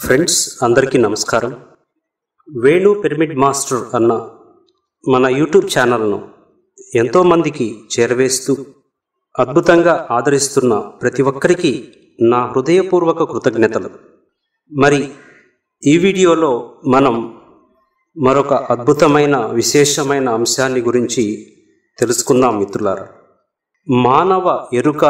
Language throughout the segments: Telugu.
ఫ్రెండ్స్ అందరికీ నమస్కారం వేణు పిరమిడ్ మాస్టర్ అన్న మన యూట్యూబ్ ఛానల్ను ఎంతోమందికి చేరవేస్తూ అద్భుతంగా ఆదరిస్తున్న ప్రతి ఒక్కరికి నా హృదయపూర్వక కృతజ్ఞతలు మరి ఈ వీడియోలో మనం మరొక అద్భుతమైన విశేషమైన అంశాన్ని గురించి తెలుసుకుందాం మిత్రులారా మానవ ఎరుక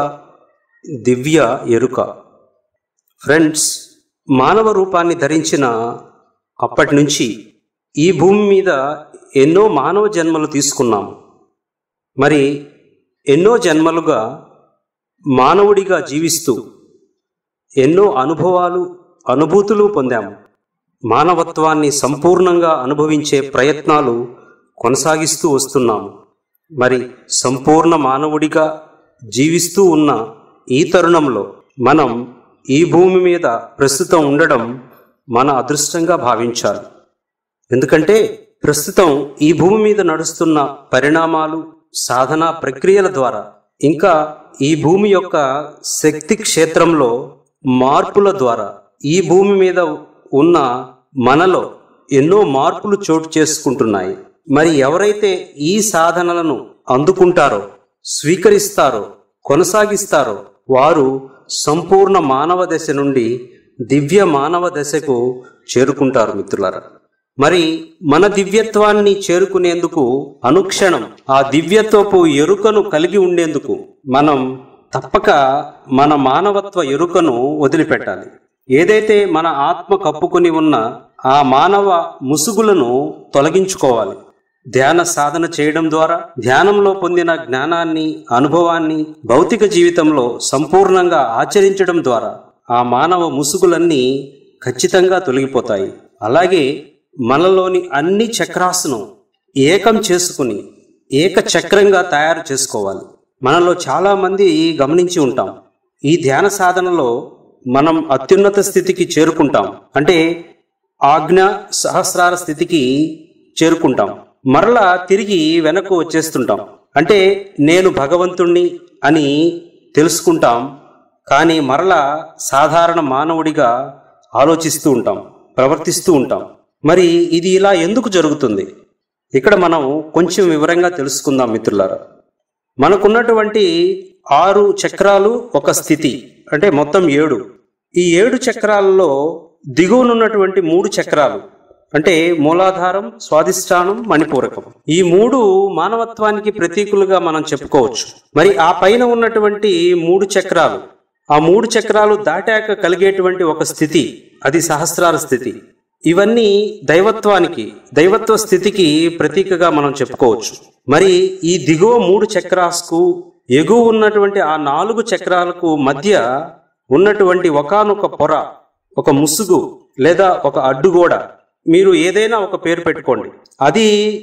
దివ్య ఎరుక ఫ్రెండ్స్ మానవ రూపాన్ని ధరించిన అప్పటి నుంచి ఈ భూమి మీద ఎన్నో మానవ జన్మలు తీసుకున్నాము మరి ఎన్నో జన్మలుగా మానవుడిగా జీవిస్తూ ఎన్నో అనుభవాలు అనుభూతులు పొందాము మానవత్వాన్ని సంపూర్ణంగా అనుభవించే ప్రయత్నాలు కొనసాగిస్తూ వస్తున్నాము మరి సంపూర్ణ మానవుడిగా జీవిస్తూ ఉన్న ఈ తరుణంలో మనం ఈ భూమి మీద ప్రస్తుతం ఉండడం మన అదృష్టంగా భావించాలి ఎందుకంటే ప్రస్తుతం ఈ భూమి మీద నడుస్తున్న పరిణామాలు సాధన ప్రక్రియల ద్వారా ఇంకా ఈ భూమి యొక్క శక్తి క్షేత్రంలో మార్పుల ద్వారా ఈ భూమి మీద ఉన్న మనలో ఎన్నో మార్పులు చోటు చేసుకుంటున్నాయి మరి ఎవరైతే ఈ సాధనలను అందుకుంటారో స్వీకరిస్తారో కొనసాగిస్తారో వారు సంపూర్ణ మానవ దశ నుండి దివ్య మానవ దశకు చేరుకుంటారు మిత్రులారా మరి మన దివ్యత్వాన్ని చేరుకునేందుకు అనుక్షణం ఆ దివ్యత్వపు ఎరుకను కలిగి ఉండేందుకు మనం తప్పక మన మానవత్వ ఎరుకను వదిలిపెట్టాలి ఏదైతే మన ఆత్మ కప్పుకొని ఉన్న ఆ మానవ ముసుగులను తొలగించుకోవాలి ధ్యాన సాధన చేయడం ద్వారా ధ్యానంలో పొందిన జ్ఞానాన్ని అనుభవాన్ని భౌతిక జీవితంలో సంపూర్ణంగా ఆచరించడం ద్వారా ఆ మానవ ముసుగులన్నీ ఖచ్చితంగా తొలగిపోతాయి అలాగే మనలోని అన్ని చక్రాసును ఏకం చేసుకుని ఏక చక్రంగా తయారు చేసుకోవాలి మనలో చాలా మంది గమనించి ఉంటాం ఈ ధ్యాన సాధనలో మనం అత్యున్నత స్థితికి చేరుకుంటాం అంటే ఆజ్ఞ సహస్రార స్థితికి చేరుకుంటాం మరలా తిరిగి వెనక్కు వచ్చేస్తుంటాం అంటే నేను భగవంతుణ్ణి అని తెలుసుకుంటాం కానీ మరలా సాధారణ మానవుడిగా ఆలోచిస్తూ ఉంటాం ప్రవర్తిస్తూ ఉంటాం మరి ఇది ఇలా ఎందుకు జరుగుతుంది ఇక్కడ మనం కొంచెం వివరంగా తెలుసుకుందాం మిత్రులారా మనకున్నటువంటి ఆరు చక్రాలు ఒక స్థితి అంటే మొత్తం ఏడు ఈ ఏడు చక్రాలలో దిగువనున్నటువంటి మూడు చక్రాలు అంటే మూలాధారం స్వాదిష్టానం మణిపూరకం ఈ మూడు మానవత్వానికి ప్రతీకులుగా మనం చెప్పుకోవచ్చు మరి ఆ పైన ఉన్నటువంటి మూడు చక్రాలు ఆ మూడు చక్రాలు దాటాక కలిగేటువంటి ఒక స్థితి అది సహస్రార స్థితి ఇవన్నీ దైవత్వానికి దైవత్వ స్థితికి ప్రతీకగా మనం చెప్పుకోవచ్చు మరి ఈ దిగువ మూడు చక్రాస్కు ఎగువ ఉన్నటువంటి ఆ నాలుగు చక్రాలకు మధ్య ఉన్నటువంటి ఒకానొక పొర ఒక ముసుగు లేదా ఒక అడ్డుగోడ మీరు ఏదైనా ఒక పేరు పెట్టుకోండి అది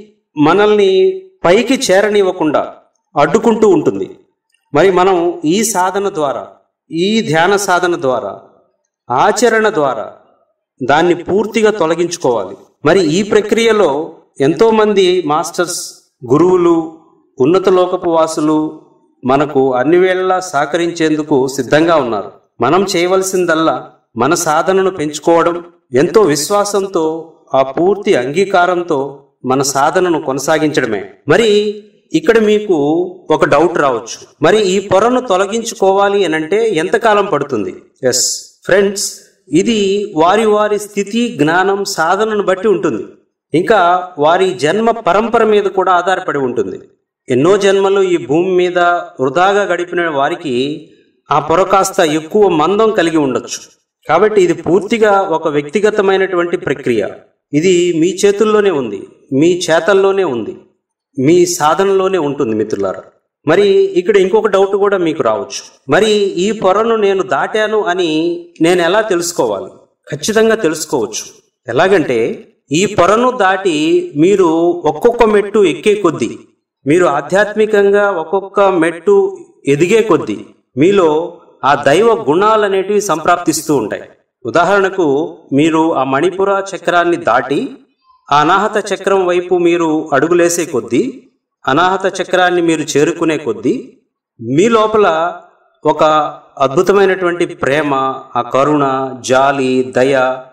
మనల్ని పైకి చేరనివ్వకుండా అడ్డుకుంటూ ఉంటుంది మరి మనం ఈ సాధన ద్వారా ఈ ధ్యాన సాధన ద్వారా ఆచరణ ద్వారా దాన్ని పూర్తిగా తొలగించుకోవాలి మరి ఈ ప్రక్రియలో ఎంతో మంది మాస్టర్స్ గురువులు ఉన్నత లోకపు వాసులు మనకు అన్ని వేళలా సహకరించేందుకు సిద్ధంగా ఉన్నారు మనం చేయవలసిందల్లా మన సాధనను పెంచుకోవడం ఎంతో విశ్వాసంతో ఆ పూర్తి అంగీకారంతో మన సాధనను కొనసాగించడమే మరి ఇక్కడ మీకు ఒక డౌట్ రావచ్చు మరి ఈ పొరను తొలగించుకోవాలి అని అంటే ఎంతకాలం పడుతుంది ఎస్ ఫ్రెండ్స్ ఇది వారి వారి స్థితి జ్ఞానం సాధనను బట్టి ఉంటుంది ఇంకా వారి జన్మ పరంపర మీద కూడా ఆధారపడి ఉంటుంది ఎన్నో జన్మలు ఈ భూమి మీద వృధాగా గడిపిన వారికి ఆ పొర కాస్త ఎక్కువ మందం కలిగి ఉండొచ్చు కాబట్టి ఇది పూర్తిగా ఒక వ్యక్తిగతమైనటువంటి ప్రక్రియ ఇది మీ చేతుల్లోనే ఉంది మీ చేతల్లోనే ఉంది మీ సాధనలోనే ఉంటుంది మిత్రులారా మరి ఇక్కడ ఇంకొక డౌట్ కూడా మీకు రావచ్చు మరి ఈ పొరను నేను దాటాను అని నేను ఎలా తెలుసుకోవాలి ఖచ్చితంగా తెలుసుకోవచ్చు ఎలాగంటే ఈ పొరను దాటి మీరు ఒక్కొక్క మెట్టు ఎక్కే కొద్దీ మీరు ఆధ్యాత్మికంగా ఒక్కొక్క మెట్టు ఎదిగే కొద్దీ మీలో ఆ దైవ గుణాలు అనేటివి సంప్రాప్తిస్తూ ఉంటాయి ఉదాహరణకు మీరు ఆ మణిపుర చక్రాన్ని దాటి ఆ అనాహత చక్రం వైపు మీరు అడుగులేసే కొద్దీ అనాహత చక్రాన్ని మీరు చేరుకునే కొద్దీ మీ లోపల ఒక అద్భుతమైనటువంటి ప్రేమ ఆ కరుణ జాలి దయ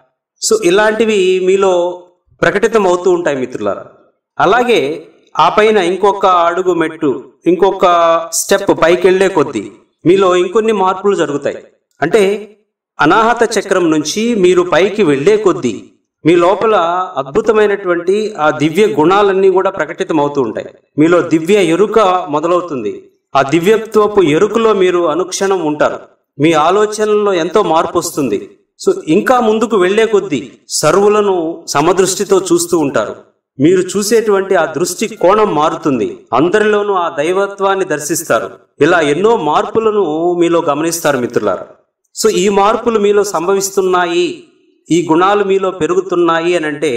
సో ఇలాంటివి మీలో ప్రకటితం అవుతూ ఉంటాయి మిత్రులారా అలాగే ఆ పైన ఇంకొక అడుగు మెట్టు ఇంకొక స్టెప్ పైకి వెళ్లే కొద్దీ మీలో ఇంకొన్ని మార్పులు జరుగుతాయి అంటే అనాహత చక్రం నుంచి మీరు పైకి వెళ్లే కొద్దీ మీ లోపల అద్భుతమైనటువంటి ఆ దివ్య గుణాలన్నీ కూడా ప్రకటితం అవుతూ ఉంటాయి మీలో దివ్య ఎరుక మొదలవుతుంది ఆ దివ్యత్వపు ఎరుకలో మీరు అనుక్షణం ఉంటారు మీ ఆలోచనల్లో ఎంతో మార్పు వస్తుంది సో ఇంకా ముందుకు వెళ్లే కొద్దీ సర్వులను సమదృష్టితో చూస్తూ ఉంటారు మీరు చూసేటువంటి ఆ దృష్టి కోణం మారుతుంది అందరిలోనూ ఆ దైవత్వాన్ని దర్శిస్తారు ఇలా ఎన్నో మార్పులను మీలో గమనిస్తారు మిత్రులారా సో ఈ మార్పులు మీలో సంభవిస్తున్నాయి ఈ గుణాలు మీలో పెరుగుతున్నాయి అని అంటే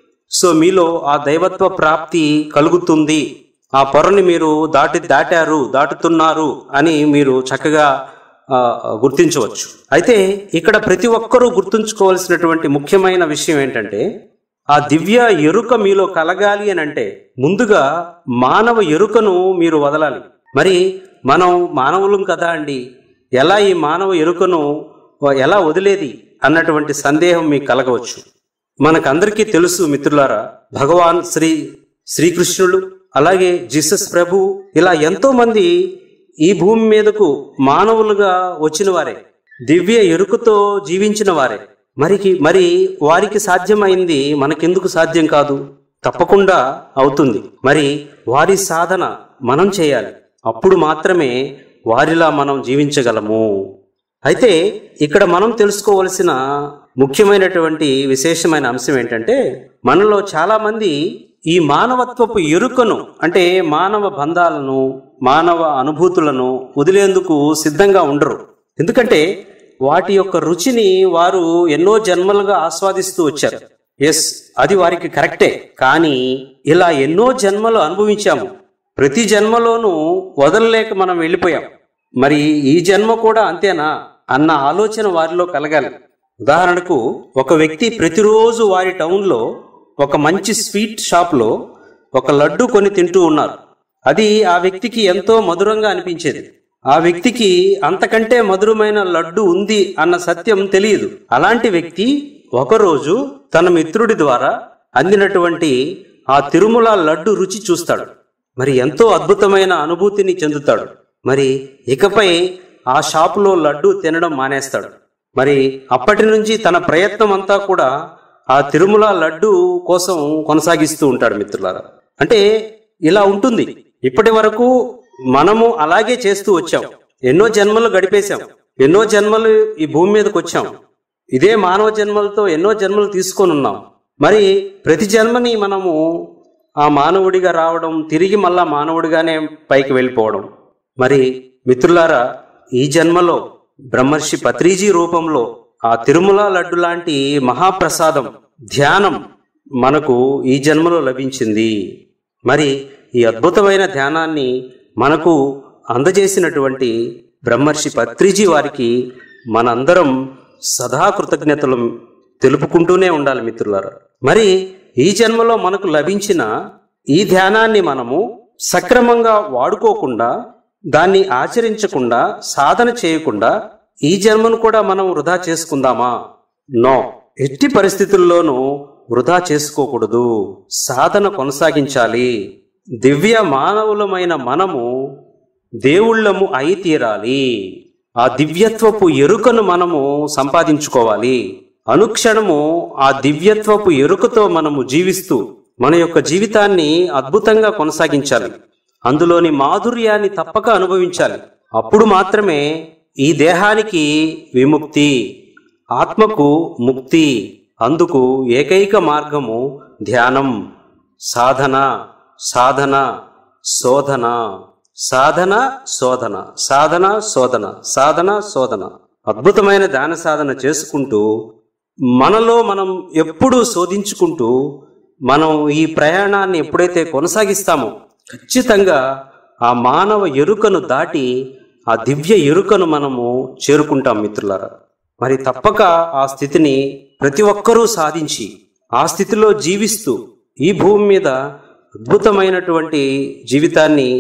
సో మీలో ఆ దైవత్వ ప్రాప్తి కలుగుతుంది ఆ పొరని మీరు దాటి దాటారు దాటుతున్నారు అని మీరు చక్కగా ఆ, గుర్తించవచ్చు అయితే ఇక్కడ ప్రతి ఒక్కరూ గుర్తుంచుకోవాల్సినటువంటి ముఖ్యమైన విషయం ఏంటంటే ఆ దివ్య ఎరుక మీలో కలగాలి అని అంటే ముందుగా మానవ ఎరుకను మీరు వదలాలి మరి మనం మానవులం కదా అండి ఎలా ఈ మానవ ఎరుకను ఎలా వదిలేది అన్నటువంటి సందేహం మీకు కలగవచ్చు మనకందరికీ తెలుసు మిత్రులారా భగవాన్ శ్రీ శ్రీకృష్ణుడు అలాగే జీసస్ ప్రభు ఇలా ఎంతో మంది ఈ భూమి మీదకు మానవులుగా వచ్చిన వారే దివ్య ఎరుకతో జీవించిన వారే మరికి మరి వారికి సాధ్యమైంది మనకెందుకు సాధ్యం కాదు తప్పకుండా అవుతుంది మరి వారి సాధన మనం చేయాలి అప్పుడు మాత్రమే వారిలా మనం జీవించగలము అయితే ఇక్కడ మనం తెలుసుకోవలసిన ముఖ్యమైనటువంటి విశేషమైన అంశం ఏంటంటే మనలో చాలా మంది ఈ మానవత్వపు ఎరుకను అంటే మానవ బంధాలను మానవ అనుభూతులను వదిలేందుకు సిద్ధంగా ఉండరు ఎందుకంటే వాటి యొక్క రుచిని వారు ఎన్నో జన్మలుగా ఆస్వాదిస్తూ వచ్చారు ఎస్ అది వారికి కరెక్టే కానీ ఇలా ఎన్నో జన్మలు అనుభవించాము ప్రతి జన్మలోనూ వదలలేక మనం వెళ్ళిపోయాం మరి ఈ జన్మ కూడా అంతేనా అన్న ఆలోచన వారిలో కలగాలి ఉదాహరణకు ఒక వ్యక్తి ప్రతిరోజు వారి టౌన్లో ఒక మంచి స్వీట్ షాప్లో ఒక లడ్డు కొని తింటూ ఉన్నారు అది ఆ వ్యక్తికి ఎంతో మధురంగా అనిపించేది ఆ వ్యక్తికి అంతకంటే మధురమైన లడ్డు ఉంది అన్న సత్యం తెలియదు అలాంటి వ్యక్తి ఒకరోజు తన మిత్రుడి ద్వారా అందినటువంటి ఆ తిరుమల లడ్డు రుచి చూస్తాడు మరి ఎంతో అద్భుతమైన అనుభూతిని చెందుతాడు మరి ఇకపై ఆ షాపులో లడ్డు తినడం మానేస్తాడు మరి అప్పటి నుంచి తన ప్రయత్నం అంతా కూడా ఆ తిరుమల లడ్డు కోసం కొనసాగిస్తూ ఉంటాడు మిత్రులారా అంటే ఇలా ఉంటుంది ఇప్పటి వరకు మనము అలాగే చేస్తూ వచ్చాం ఎన్నో జన్మలు గడిపేశాం ఎన్నో జన్మలు ఈ భూమి మీదకి వచ్చాం ఇదే మానవ జన్మలతో ఎన్నో జన్మలు తీసుకొని ఉన్నాం మరి ప్రతి జన్మని మనము ఆ మానవుడిగా రావడం తిరిగి మళ్ళా మానవుడిగానే పైకి వెళ్ళిపోవడం మరి మిత్రులారా ఈ జన్మలో బ్రహ్మర్షి పత్రిజీ రూపంలో ఆ తిరుమల లడ్డు లాంటి మహాప్రసాదం ధ్యానం మనకు ఈ జన్మలో లభించింది మరి ఈ అద్భుతమైన ధ్యానాన్ని మనకు అందజేసినటువంటి బ్రహ్మర్షి పత్రిజీ వారికి మనందరం సదా కృతజ్ఞతలు తెలుపుకుంటూనే ఉండాలి మిత్రులారా మరి ఈ జన్మలో మనకు లభించిన ఈ ధ్యానాన్ని మనము సక్రమంగా వాడుకోకుండా దాన్ని ఆచరించకుండా సాధన చేయకుండా ఈ జన్మను కూడా మనం వృధా చేసుకుందామా నో ఎట్టి పరిస్థితుల్లోనూ వృధా చేసుకోకూడదు సాధన కొనసాగించాలి దివ్య మానవులమైన మనము దేవుళ్ళము అయి తీరాలి ఆ దివ్యత్వపు ఎరుకను మనము సంపాదించుకోవాలి అనుక్షణము ఆ దివ్యత్వపు ఎరుకతో మనము జీవిస్తూ మన యొక్క జీవితాన్ని అద్భుతంగా కొనసాగించాలి అందులోని మాధుర్యాన్ని తప్పక అనుభవించాలి అప్పుడు మాత్రమే ఈ దేహానికి విముక్తి ఆత్మకు ముక్తి అందుకు ఏకైక మార్గము ధ్యానం సాధన సాధన శోధన సాధన శోధన సాధన శోధన సాధన శోధన అద్భుతమైన ధ్యాన సాధన చేసుకుంటూ మనలో మనం ఎప్పుడూ శోధించుకుంటూ మనం ఈ ప్రయాణాన్ని ఎప్పుడైతే కొనసాగిస్తామో ఖచ్చితంగా ఆ మానవ ఎరుకను దాటి ఆ దివ్య ఎరుకను మనము చేరుకుంటాం మిత్రులారా మరి తప్పక ఆ స్థితిని ప్రతి ఒక్కరూ సాధించి ఆ స్థితిలో జీవిస్తూ ఈ భూమి మీద అద్భుతమైనటువంటి జీవితాన్ని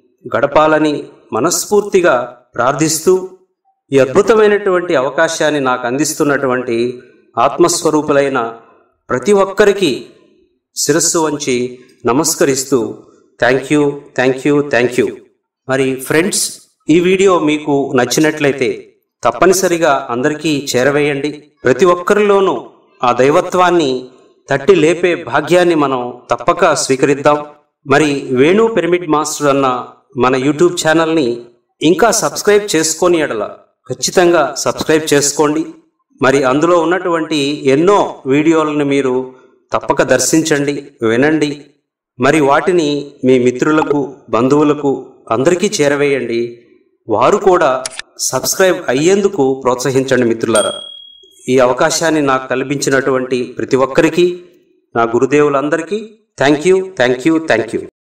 గడపాలని మనస్ఫూర్తిగా ప్రార్థిస్తూ ఈ అద్భుతమైనటువంటి అవకాశాన్ని నాకు అందిస్తున్నటువంటి ఆత్మస్వరూపులైన ప్రతి ఒక్కరికి శిరస్సు వంచి నమస్కరిస్తూ thank you thank you thank you మరి ఫ్రెండ్స్ ఈ వీడియో మీకు నచ్చినట్లయితే తప్పనిసరిగా అందరికీ చేరవేయండి ప్రతి ఒక్కరిలోనూ ఆ దైవత్వాన్ని తట్టి లేపే భాగ్యాన్ని మనం తప్పక స్వీకరిద్దాం మరి వేణు పిరమిడ్ మాస్టర్ అన్న మన యూట్యూబ్ ఛానల్ని ఇంకా సబ్స్క్రైబ్ చేసుకొని ఎడల ఖచ్చితంగా సబ్స్క్రైబ్ చేసుకోండి మరి అందులో ఉన్నటువంటి ఎన్నో వీడియోలను మీరు తప్పక దర్శించండి వినండి మరి వాటిని మీ మిత్రులకు బంధువులకు అందరికీ చేరవేయండి వారు కూడా సబ్స్క్రైబ్ అయ్యేందుకు ప్రోత్సహించండి మిత్రులారా ఈ అవకాశాన్ని నాకు కల్పించినటువంటి ప్రతి ఒక్కరికి నా గురుదేవులందరికీ thank you thank you thank you